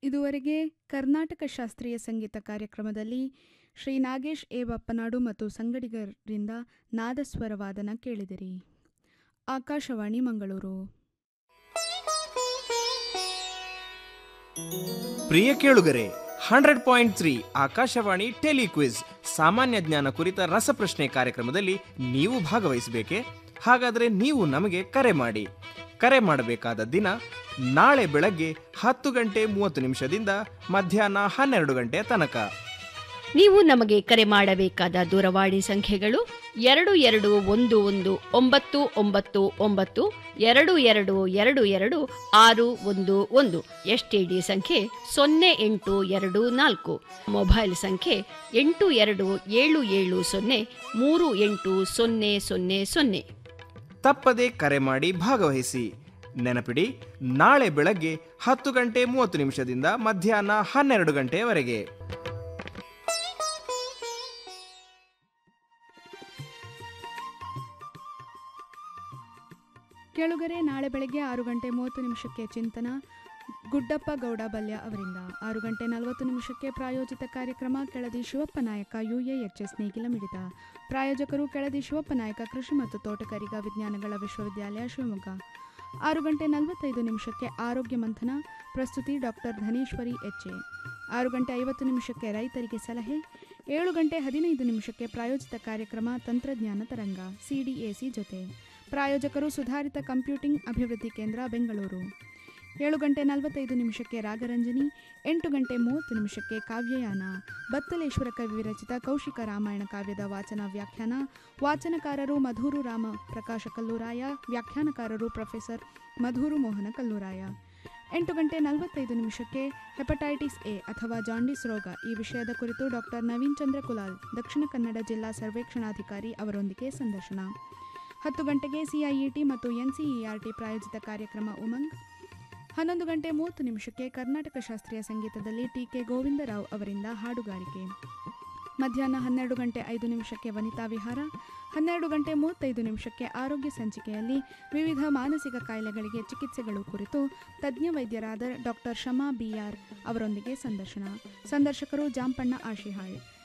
ಇದುವರೆಗೆ ಕರ್ನಾಟಕ ಶಾಸ್ತ್ರೀಯ ಸಂಗೀತ ಕಾರ್ಯಕ್ರಮದಲ್ಲಿ ಶ್ರೀ ನಾಗೇಶ್ ಎ ಬಪ್ಪನಾಡು ಮತ್ತು ಸಂಗಡಿಗರಿಂದ ನಾದಸ್ವರ ವಾದನ ಕೇಳಿದಿರಿ ಆಕಾಶವಾಣಿ ಮಂಗಳೂರು ಪ್ರಿಯ ಕೇಳುಗರೆ hundred point three Akashvani telequiz ಸಾಮಾನ್ಯ ಜ್ಞಾನ ಕುರಿತ ರಸಪ್ರಶ್ನೆ ಕಾರ್ಯಕ್ರಮದಲ್ಲಿ ನೀವು ಭಾಗವಹಿಸಬೇಕೆ ಹಾಗಾದರೆ ನೀವು ನಮಗೆ ಕರೆ ಮಾಡಿ ಕರೆ ಮಾಡಬೇಕಾದ ದಿನ ನಾಳೆ ಬೆಳಗ್ಗೆ ಹತ್ತು ಗಂಟೆ ಮೂವತ್ತು ನಿಮಿಷದಿಂದ ಮಧ್ಯಾಹ್ನ ಹನ್ನೆರಡು ಗಂಟೆಯ ತನಕ ನೀವು ನಮಗೆ ಕರೆ ಮಾಡಬೇಕಾದ ದೂರವಾಣಿ ಸಂಖ್ಯೆಗಳು ಎರಡು ಎರಡು ಒಂದು ಒಂದು ಒಂಬತ್ತು ಒಂಬತ್ತು ಒಂಬತ್ತು ಎರಡು ಎರಡು ಎರಡು ಎರಡು ಆರು ಒಂದು ಒಂದು ಎಸ್ಟಿಡಿ ಸಂಖ್ಯೆ ಸೊನ್ನೆ ಎಂಟು ಎರಡು ನಾಲ್ಕು ಮೊಬೈಲ್ ಸಂಖ್ಯೆ ಎಂಟು ಎರಡು ಏಳು ಏಳು ಸೊನ್ನೆ ಮೂರು ಎಂಟು ಸೊನ್ನೆ ಸೊನ್ನೆ ಸೊನ್ನೆ ತಪ್ಪದೆ ಕರೆ ಮಾಡಿ ಭಾಗವಹಿಸಿ ನೆನಪಿಡಿ ನಾಳೆ ಬೆಳಗ್ಗೆ ಹತ್ತು ಗಂಟೆ ಮೂವತ್ತು ನಿಮಿಷದಿಂದ ಮಧ್ಯಾಹ್ನ ಹನ್ನೆರಡು ಗಂಟೆಯವರೆಗೆ ಕೇಳುಗರೆ ನಾಳೆ ಬೆಳಗ್ಗೆ ಆರು ಗಂಟೆ ಮೂವತ್ತು ನಿಮಿಷಕ್ಕೆ ಚಿಂತನ ಗುಡ್ಡಪ್ಪ ಗೌಡ ಬಲ್ಯ ಅವರಿಂದ ಆರು ಗಂಟೆ ನಲವತ್ತು ನಿಮಿಷಕ್ಕೆ ಪ್ರಾಯೋಜಿತ ಕಾರ್ಯಕ್ರಮ ಕೆಳದಿ ಶಿವಪ್ಪ ನಾಯಕ ಯುಎಎಚ್ಎಸ್ ನೇಗಿಲ ಮಿಡಿತ ಪ್ರಾಯೋಜಕರು ಕೆಳದಿ ಶಿವಪ್ಪ ನಾಯಕ ಕೃಷಿ ಮತ್ತು ತೋಟಗಾರಿಕಾ ವಿಜ್ಞಾನಗಳ ವಿಶ್ವವಿದ್ಯಾಲಯ ಶಿವಮೊಗ್ಗ ಆರು ಗಂಟೆ ನಲವತ್ತೈದು ನಿಮಿಷಕ್ಕೆ ಆರೋಗ್ಯ ಮಂಥನ ಪ್ರಸ್ತುತಿ ಡಾಕ್ಟರ್ ಧನೇಶ್ವರಿ ಎಚ್ಎ ಆರು ಗಂಟೆ ಐವತ್ತು ನಿಮಿಷಕ್ಕೆ ರೈತರಿಗೆ ಸಲಹೆ ಏಳು ಗಂಟೆ ಹದಿನೈದು ನಿಮಿಷಕ್ಕೆ ಪ್ರಾಯೋಜಿತ ಕಾರ್ಯಕ್ರಮ ತಂತ್ರಜ್ಞಾನ ತರಂಗ ಸಿಡಿಎಸಿ ಜೊತೆ ಪ್ರಾಯೋಜಕರು ಸುಧಾರಿತ ಕಂಪ್ಯೂಟಿಂಗ್ ಅಭಿವೃದ್ಧಿ ಕೇಂದ್ರ ಬೆಂಗಳೂರು ಏಳು ಗಂಟೆ ನಲವತ್ತೈದು ನಿಮಿಷಕ್ಕೆ ರಾಗರಂಜನಿ ಎಂಟು ಗಂಟೆ ಮೂವತ್ತು ನಿಮಿಷಕ್ಕೆ ಕಾವ್ಯಯಾನ ಬತ್ತಲೇಶ್ವರ ಕವಿ ವಿರಚಿತ ಕೌಶಿಕ ರಾಮಾಯಣ ಕಾವ್ಯದ ವಾಚನ ವ್ಯಾಖ್ಯಾನ ವಾಚನಕಾರರು ಮಧೂರು ರಾಮ ಪ್ರಕಾಶ ಕಲ್ಲೂರಾಯ ವ್ಯಾಖ್ಯಾನಕಾರರು ಪ್ರೊಫೆಸರ್ ಮಧೂರು ಮೋಹನ ಕಲ್ಲೂರಾಯ ಎಂಟು ಗಂಟೆ ನಲವತ್ತೈದು ನಿಮಿಷಕ್ಕೆ ಹೆಪಟೈಟಿಸ್ ಎ ಅಥವಾ ಜಾಂಡಿಸ್ ರೋಗ ಈ ವಿಷಯದ ಕುರಿತು ಡಾಕ್ಟರ್ ನವೀನ್ ಚಂದ್ರ ಕುಲಾಲ್ ದಕ್ಷಿಣ ಕನ್ನಡ ಜಿಲ್ಲಾ ಸರ್ವೇಕ್ಷಣಾಧಿಕಾರಿ ಅವರೊಂದಿಗೆ ಸಂದರ್ಶನ ಹತ್ತು ಗಂಟೆಗೆ ಸಿಐಇಟಿ ಮತ್ತು ಎನ್ಸಿಇಆರ್ಟಿ ಪ್ರಾಯೋಜಿತ ಕಾರ್ಯಕ್ರಮ ಉಮಂಗ್ ಹನ್ನೊಂದು ಗಂಟೆ ಮೂವತ್ತು ನಿಮಿಷಕ್ಕೆ ಕರ್ನಾಟಕ ಶಾಸ್ತ್ರೀಯ ಸಂಗೀತದಲ್ಲಿ ಟಿ ಕೆ ಗೋವಿಂದರಾವ್ ಅವರಿಂದ ಹಾಡುಗಾರಿಕೆ ಮಧ್ಯಾಹ್ನ ಹನ್ನೆರಡು ಗಂಟೆ ಐದು ನಿಮಿಷಕ್ಕೆ ವನಿತಾ ವಿಹಾರ ಹನ್ನೆರಡು ಗಂಟೆ ಮೂವತ್ತೈದು ನಿಮಿಷಕ್ಕೆ ಆರೋಗ್ಯ ಸಂಚಿಕೆಯಲ್ಲಿ ವಿವಿಧ ಮಾನಸಿಕ ಕಾಯಿಲೆಗಳಿಗೆ ಚಿಕಿತ್ಸೆಗಳು ಕುರಿತು ತಜ್ಞ ವೈದ್ಯರಾದ ಡಾಕ್ಟರ್ ಶಮಾ ಬಿಆರ್ ಅವರೊಂದಿಗೆ ಸಂದರ್ಶನ ಸಂದರ್ಶಕರು ಜಾಂಪಣ್ಣ ಆಶಿಹಾಳ್